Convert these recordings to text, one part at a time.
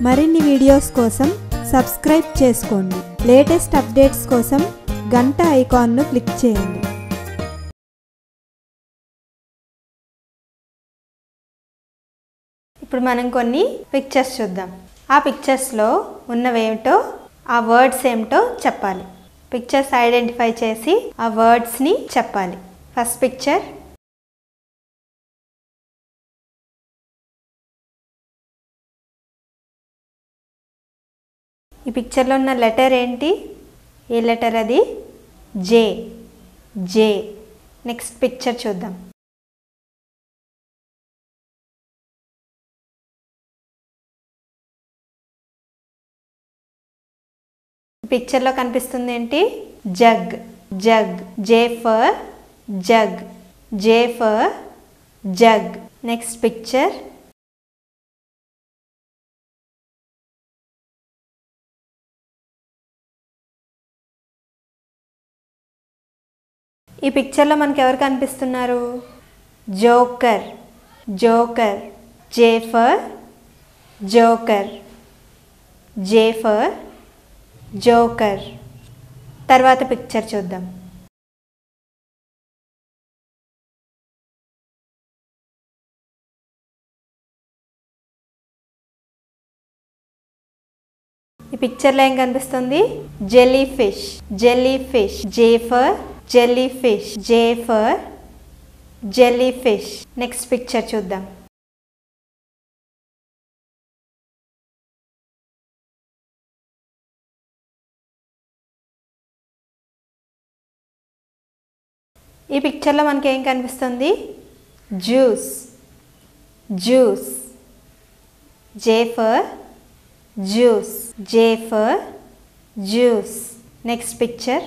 మరిన్ని వీడియోస్ కోసం సబ్స్క్రైబ్ చేసుకోండి లేటెస్ట్ అప్డేట్స్ కోసం గంట ఐకాన్ను క్లిక్ చేయండి ఇప్పుడు మనం కొన్ని పిక్చర్స్ చూద్దాం ఆ పిక్చర్స్లో ఉన్నవేమిటో ఆ వర్డ్స్ ఏమిటో చెప్పాలి పిక్చర్స్ ఐడెంటిఫై చేసి ఆ వర్డ్స్ని చెప్పాలి ఫస్ట్ పిక్చర్ ఈ పిక్చర్లో ఉన్న లెటర్ ఏంటి ఏ లెటర్ అది జే జే నెక్స్ట్ పిక్చర్ చూద్దాం పిక్చర్లో కనిపిస్తుంది ఏంటి jug jug J for jug J for jug next picture ఈ పిక్చర్లో మనకి ఎవరు కనిపిస్తున్నారు joker joker J for joker J for joker తర్వాత పిక్చర్ చూద్దాం ఈ పిక్చర్లో ఏం కనిపిస్తుంది jelly fish jelly fish J for jelly fish J for jelly fish next picture చూద్దాం ఈ పిక్చర్లో మనకి ఏం కనిపిస్తుంది juice juice J for juice J for juice next picture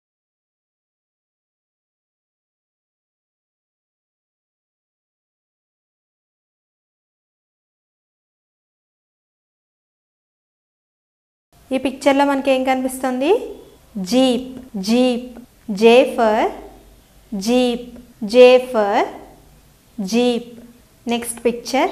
ఈ పిక్చర్లో మనకి ఏం కనిపిస్తుంది jeep jeep J for jeep J for jeep next picture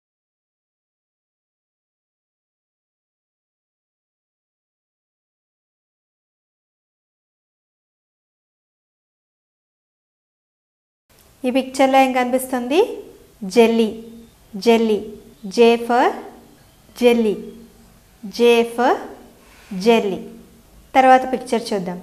ఈ పిక్చర్లో ఏం కనిపిస్తుంది jelly jelly J for jelly J for jelly తర్వాత పిక్చర్ చూద్దాం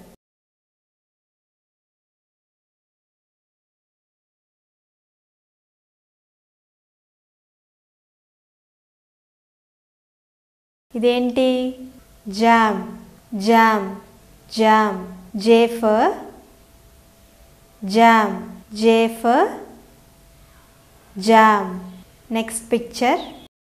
ఇదేంటి jam jam jam J for jam J for jam next picture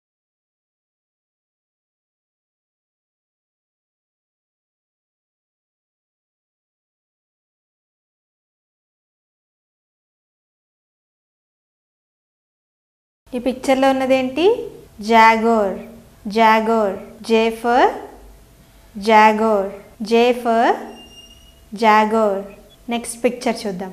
ఈ పిక్చర్లో ఉన్నదేంటి jaguar jaguar J for jaguar J for jaguar next picture చూద్దాం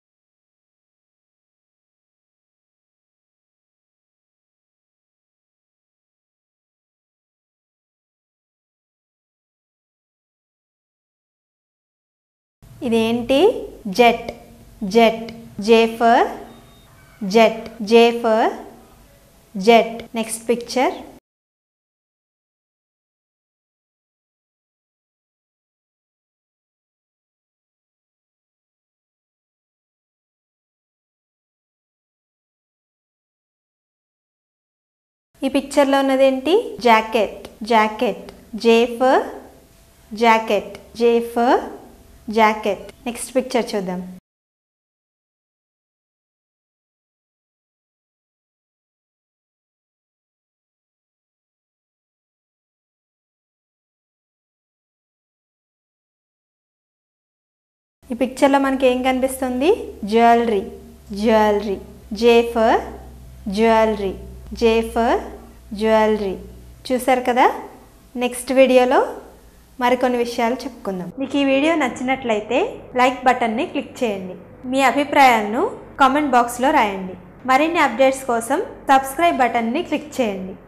ఇదేంటి jet jet J for jet J for jet next picture ఈ పిక్చర్లో ఉన్నదేంటి jacket jacket J for jacket J for jacket next picture చూద్దాం ఈ పిక్చర్లో మనకి ఏం కనిపిస్తుంది jewellery jewellery J for jewellery J for jewellery చూసారు కదా నెక్స్ట్ వీడియోలో మరికొన్ని విషయాలు చెప్పుకుందాం మీకు ఈ వీడియో నచ్చినట్లయితే లైక్ బటన్ని క్లిక్ చేయండి మీ అభిప్రాయాలను కామెంట్ బాక్స్లో రాయండి మరిన్ని అప్డేట్స్ కోసం సబ్స్క్రైబ్ బటన్ని క్లిక్ చేయండి